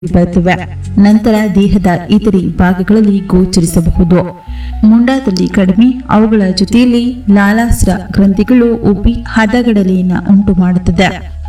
ಬರುತ್ತವೆ ನಂತರ ದೇಹದ ಇತರೆ ಭಾಗಗಳಲ್ಲಿ ಗೋಚರಿಸಬಹುದು ಮುಂಡಾದಲ್ಲಿ ಕಡಿಮೆ ಅವುಗಳ ಜೊತೆಯಲ್ಲಿ ಲಾಲಾಸ್ರ ಗ್ರಂಥಿಗಳು ಉಬ್ಬಿ ಹದಗಡಲೆಯನ್ನು ಉಂಟು ಮಾಡುತ್ತದೆ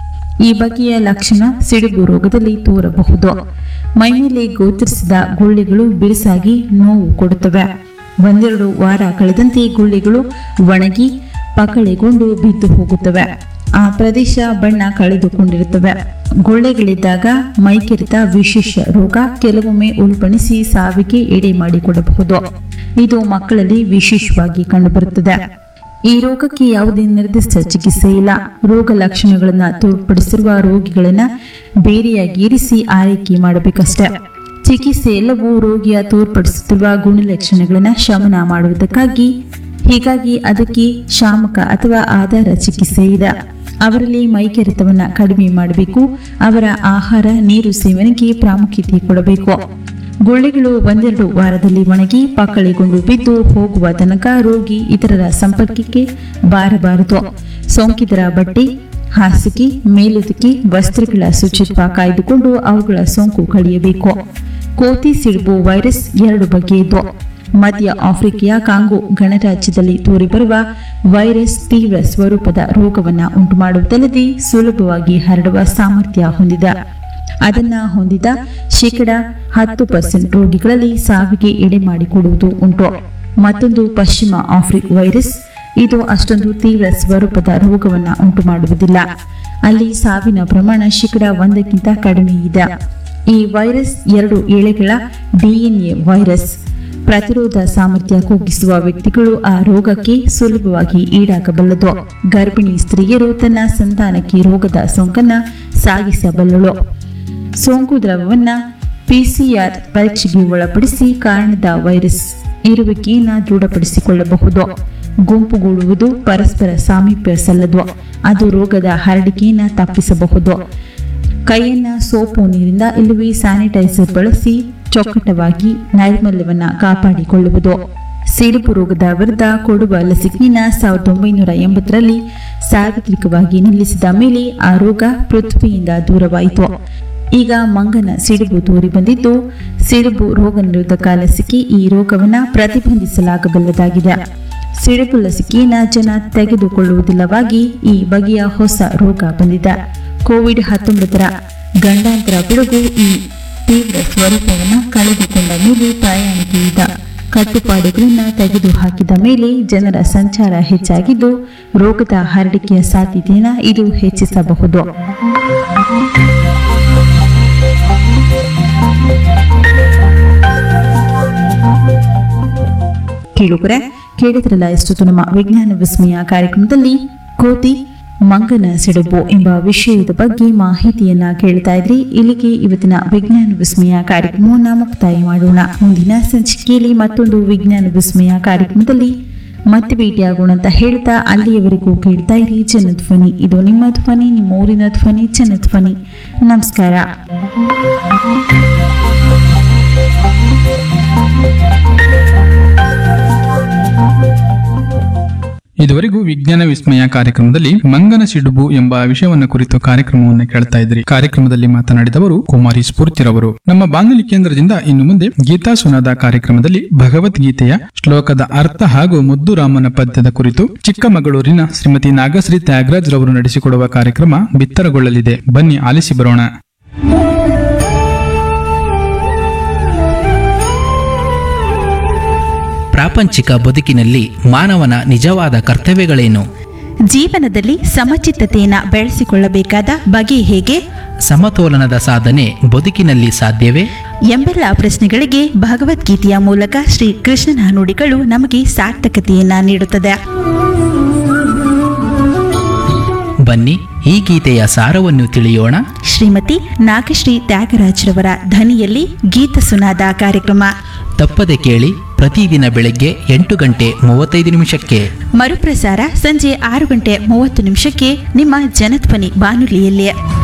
ಈ ಬಗೆಯ ಲಕ್ಷಣ ಸಿಡುಬು ರೋಗದಲ್ಲಿ ತೋರಬಹುದು ಮೈಮೇಲೆ ಗೋಚರಿಸಿದ ಗುಳ್ಳೆಗಳು ಬಿರುಸಾಗಿ ನೋವು ಕೊಡುತ್ತವೆ ಒಂದೆರಡು ವಾರ ಕಳೆದಂತೆ ಗುಳ್ಳೆಗಳು ಒಣಗಿ ಪಕಳೆಗೊಂಡು ಬಿದ್ದು ಹೋಗುತ್ತವೆ ಆ ಪ್ರದೇಶ ಬಣ್ಣ ಕಳೆದುಕೊಂಡಿರುತ್ತವೆ ಗುಳ್ಳೆಗಳಿದ್ದಾಗ ಮೈಕೆರೆತ ವಿಶೇಷ ರೋಗ ಕೆಲವೊಮ್ಮೆ ಉಲ್ಬಣಿಸಿ ಸಾವಿಗೆ ಎಡೆ ಮಾಡಿಕೊಡಬಹುದು ಇದು ಮಕ್ಕಳಲ್ಲಿ ವಿಶೇಷವಾಗಿ ಕಂಡುಬರುತ್ತದೆ ಈ ರೋಗಕ್ಕೆ ಯಾವುದೇ ನಿರ್ದಿಷ್ಟ ಚಿಕಿತ್ಸೆ ಇಲ್ಲ ರೋಗ ಲಕ್ಷಣಗಳನ್ನು ತೋರ್ಪಡಿಸಿರುವ ರೋಗಿಗಳನ್ನ ಬೇರೆಯಾಗಿ ಇರಿಸಿ ಆರೈಕೆ ಮಾಡಬೇಕಷ್ಟೇ ಚಿಕಿತ್ಸೆ ಎಲ್ಲವೂ ರೋಗಿಯ ತೋರ್ಪಡಿಸುತ್ತಿರುವ ಗುಣಲಕ್ಷಣಗಳನ್ನು ಶಮನ ಮಾಡುವುದಕ್ಕಾಗಿ ಹೀಗಾಗಿ ಅದಕ್ಕೆ ಶಾಮಕ ಅಥವಾ ಆಧಾರ ಚಿಕಿತ್ಸೆ ಇದೆ ಅವರಲ್ಲಿ ಮೈಕೆರೆತವನ್ನ ಕಡಿಮೆ ಮಾಡಬೇಕು ಅವರ ಆಹಾರ ನೀರು ಸೇವನೆಗೆ ಪ್ರಾಮುಖ್ಯತೆ ಕೊಡಬೇಕು ಗುಳ್ಳೆಗಳು ಒಂದೆರಡು ವಾರದಲ್ಲಿ ಒಣಗಿ ಪಕ್ಕಳಿಗೊಂಡು ಬಿದ್ದು ಹೋಗುವ ತನಕ ರೋಗಿ ಇತರರ ಸಂಪರ್ಕಕ್ಕೆ ಬಾರಬಾರದು ಸೋಂಕಿತರ ಬಟ್ಟೆ ಹಾಸಿಗೆ ಮೇಲುದಿಕೆ ವಸ್ತ್ರಗಳ ಶುಚಿತ್ವ ಕಾಯ್ದುಕೊಂಡು ಅವುಗಳ ಸೋಂಕು ಕಳೆಯಬೇಕು ಕೋತಿ ಸಿಡುಬು ವೈರಸ್ ಎರಡು ಬಗೆಯಿದ್ದು ಮಧ್ಯ ಆಫ್ರಿಕೆಯ ಕಾಂಗೋ ಗಣರಾಜ್ಯದಲ್ಲಿ ತೋರಿಬರುವ ವೈರಸ್ ತೀವ್ರ ಸ್ವರೂಪದ ರೋಗವನ್ನು ಉಂಟುಮಾಡುವುದಲ್ಲದೆ ಸುಲಭವಾಗಿ ಹರಡುವ ಸಾಮರ್ಥ್ಯ ಹೊಂದಿದೆ ಅದನ್ನ ಹೊಂದಿದ ಶೇಕಡ ಹತ್ತು ಪರ್ಸೆಂಟ್ ರೋಗಿಗಳಲ್ಲಿ ಸಾವಿಗೆ ಎಡೆ ಮಾಡಿಕೊಡುವುದು ಉಂಟು ಮತ್ತೊಂದು ಪಶ್ಚಿಮ ಆಫ್ರಿಕ್ ವೈರಸ್ ಇದು ಅಷ್ಟೊಂದು ತೀವ್ರ ಸ್ವರೂಪದ ರೋಗವನ್ನ ಉಂಟು ಮಾಡುವುದಿಲ್ಲ ಅಲ್ಲಿ ಸಾವಿನ ಪ್ರಮಾಣ ಶೇಕಡ ಒಂದಕ್ಕಿಂತ ಕಡಿಮೆ ಇದೆ ಈ ವೈರಸ್ ಎರಡು ಎಳೆಗಳ ಡಿಎನ್ಎ ವೈರಸ್ ಪ್ರತಿರೋಧ ಸಾಮರ್ಥ್ಯ ಕುಗ್ಗಿಸುವ ವ್ಯಕ್ತಿಗಳು ಆ ರೋಗಕ್ಕೆ ಸುಲಭವಾಗಿ ಈಡಾಗಬಲ್ಲದು ಗರ್ಭಿಣಿ ಸ್ತ್ರೀಯರು ತನ್ನ ಸಂತಾನಕ್ಕೆ ರೋಗದ ಸೋಂಕನ್ನ ಸಾಗಿಸಬಲ್ಲಳು ಸೋಂಕು ದ್ರವವನ್ನ ಪಿಸಿಆರ್ ಪರೀಕ್ಷೆಗೆ ಒಳಪಡಿಸಿ ಕಾರಣದ ವೈರಸ್ ಇರುವಿಕೆಯನ್ನು ದೃಢಪಡಿಸಿಕೊಳ್ಳಬಹುದು ಗುಂಪುಗೂಡುವುದು ಪರಸ್ಪರ ಸಾಮೀಪ್ಯ ಸಲ್ಲದು ಅದು ರೋಗದ ಹರಡಿಕೆಯನ್ನು ತಪ್ಪಿಸಬಹುದು ಕೈಯನ್ನ ಸೋಪು ನೀರಿಂದ ಇಲ್ಲವೇ ಸ್ಯಾನಿಟೈಸರ್ ಬಳಸಿ ಚೊಕ್ಕಟವಾಗಿ ನೈರ್ಮಲ್ಯವನ್ನ ಕಾಪಾಡಿಕೊಳ್ಳುವುದು ಸಿಡುಬು ರೋಗದ ವಿರುದ್ಧ ಕೊಡುವ ಲಸಿಕೆಯನ್ನ ಸಾವಿರದ ಒಂಬೈನೂರ ಎಂಬತ್ತರಲ್ಲಿ ಸಾರ್ವತ್ರಿಕವಾಗಿ ನಿಲ್ಲಿಸಿದ ಮೇಲೆ ಆ ರೋಗ ಪೃಥ್ವಿಯಿಂದ ದೂರವಾಯಿತು ಈಗ ಮಂಗನ ಸಿಡುಬು ತೋರಿ ಬಂದಿದ್ದು ಸಿಡುಬು ರೋಗ ನಿರೋಧಕ ಲಸಿಕೆ ಈ ರೋಗವನ್ನ ಪ್ರತಿಬಂಧಿಸಲಾಗಬಲ್ಲದಾಗಿದೆ ಸಿಡುಬು ಲಸಿಕೆಯನ್ನ ಜನ ತೆಗೆದುಕೊಳ್ಳುವುದಿಲ್ಲವಾಗಿ ಈ ಬಗೆಯ ಹೊಸ ರೋಗ ಬಂದಿದೆ ಕೋವಿಡ್ ಹತ್ತೊಂಬತ್ತರ ಗಂಡಾಂತರ ಬಿಡುಗು ಈ ತೀವ್ರ ಸ್ವರೂಪವನ್ನು ಕಳೆದುಕೊಂಡ ಮೇಲೆ ಪ್ರಯಾಣಿಕೆಯಿದ ಕಟ್ಟುಪಾಡುಗಳನ್ನು ತೆಗೆದುಹಾಕಿದ ಮೇಲೆ ಜನರ ಸಂಚಾರ ಹೆಚ್ಚಾಗಿದ್ದು ರೋಗದ ಹರಡಿಕೆಯ ಸಾಧ್ಯತೆಯನ್ನು ಇದು ಹೆಚ್ಚಿಸಬಹುದು ಕೇಳುಗರೆ ಕೇಳಿದ್ರಲ್ಲ ಇಷ್ಟು ನಮ್ಮ ವಿಜ್ಞಾನ ವಿಸ್ಮಯ ಕಾರ್ಯಕ್ರಮದಲ್ಲಿ ಕೋತಿ ಮಂಗನ ಸಿಡುಬು ಎಂಬ ವಿಷಯದ ಬಗ್ಗೆ ಮಾಹಿತಿಯನ್ನ ಕೇಳ್ತಾ ಇದ್ರಿ ಇಲ್ಲಿಗೆ ಇವತ್ತಿನ ವಿಜ್ಞಾನ ವಿಸ್ಮಯ ಕಾರ್ಯಕ್ರಮವನ್ನ ಮುಕ್ತಾಯ ಮಾಡೋಣ ಮುಂದಿನ ಸಂಚಿಕೆಯಲ್ಲಿ ಮತ್ತೊಂದು ವಿಜ್ಞಾನ ವಿಸ್ಮಯ ಕಾರ್ಯಕ್ರಮದಲ್ಲಿ ಮತ್ತೆ ಭೇಟಿಯಾಗೋಣ ಅಂತ ಹೇಳ್ತಾ ಅಲ್ಲಿಯವರೆಗೂ ಕೇಳ್ತಾ ಇರಿ ಜನಧ್ವನಿ ಇದು ನಿಮ್ಮ ಧ್ವನಿ ನಿಮ್ಮ ಊರಿನ ಧ್ವನಿ ಜನಧ್ವನಿ ನಮಸ್ಕಾರ ಇದುವರೆಗೂ ವಿಜ್ಞಾನ ವಿಸ್ಮಯ ಕಾರ್ಯಕ್ರಮದಲ್ಲಿ ಮಂಗನ ಸಿಡುಬು ಎಂಬ ವಿಷಯವನ್ನು ಕುರಿತು ಕಾರ್ಯಕ್ರಮವನ್ನು ಕೇಳ್ತಾ ಇದ್ರಿ ಕಾರ್ಯಕ್ರಮದಲ್ಲಿ ಮಾತನಾಡಿದವರು ಕುಮಾರಿ ಸ್ಫೂರ್ತಿರವರು ನಮ್ಮ ಬಾನುಲಿ ಕೇಂದ್ರದಿಂದ ಇನ್ನು ಮುಂದೆ ಗೀತಾ ಸುನಾದ ಕಾರ್ಯಕ್ರಮದಲ್ಲಿ ಭಗವದ್ಗೀತೆಯ ಶ್ಲೋಕದ ಅರ್ಥ ಹಾಗೂ ಮುದ್ದುರಾಮನ ಪದ್ಯದ ಕುರಿತು ಚಿಕ್ಕಮಗಳೂರಿನ ಶ್ರೀಮತಿ ನಾಗಶ್ರೀ ತ್ಯಾಗರಾಜ್ ರವರು ನಡೆಸಿಕೊಡುವ ಕಾರ್ಯಕ್ರಮ ಬಿತ್ತರಗೊಳ್ಳಲಿದೆ ಬನ್ನಿ ಆಲಿಸಿ ಬರೋಣ ಪ್ರಾಪಂಚಿಕ ಬದುಕಿನಲ್ಲಿ ಮಾನವನ ನಿಜವಾದ ಕರ್ತವ್ಯಗಳೇನು ಜೀವನದಲ್ಲಿ ಸಮಚಿತ್ತತೆಯನ್ನು ಬೆಳೆಸಿಕೊಳ್ಳಬೇಕಾದ ಬಗೆ ಹೇಗೆ ಸಮತೋಲನದ ಸಾಧನೆ ಬದುಕಿನಲ್ಲಿ ಸಾಧ್ಯವೇ ಎಂಬೆಲ್ಲ ಪ್ರಶ್ನೆಗಳಿಗೆ ಭಗವದ್ಗೀತೆಯ ಮೂಲಕ ಶ್ರೀ ಕೃಷ್ಣನ ನುಡಿಗಳು ನಮಗೆ ಸಾರ್ಥಕತೆಯನ್ನ ನೀಡುತ್ತದೆ ಬನ್ನಿ ಈ ಗೀತೆಯ ಸಾರವನ್ನು ತಿಳಿಯೋಣ ಶ್ರೀಮತಿ ನಾಗಶ್ರೀ ತ್ಯಾಗರಾಜ್ರವರ ಧ್ವನಿಯಲ್ಲಿ ಗೀತ ಸುನಾದ ಕಾರ್ಯಕ್ರಮ ತಪ್ಪದೆ ಕೇಳಿ ಪ್ರತಿದಿನ ಬೆಳಗ್ಗೆ ಎಂಟು ಗಂಟೆ ಮೂವತ್ತೈದು ನಿಮಿಷಕ್ಕೆ ಮರುಪ್ರಸಾರ ಸಂಜೆ ಆರು ಗಂಟೆ ಮೂವತ್ತು ನಿಮಿಷಕ್ಕೆ ನಿಮ್ಮ ಜನಧ್ವನಿ ಬಾನುಲಿಯಲ್ಲಿ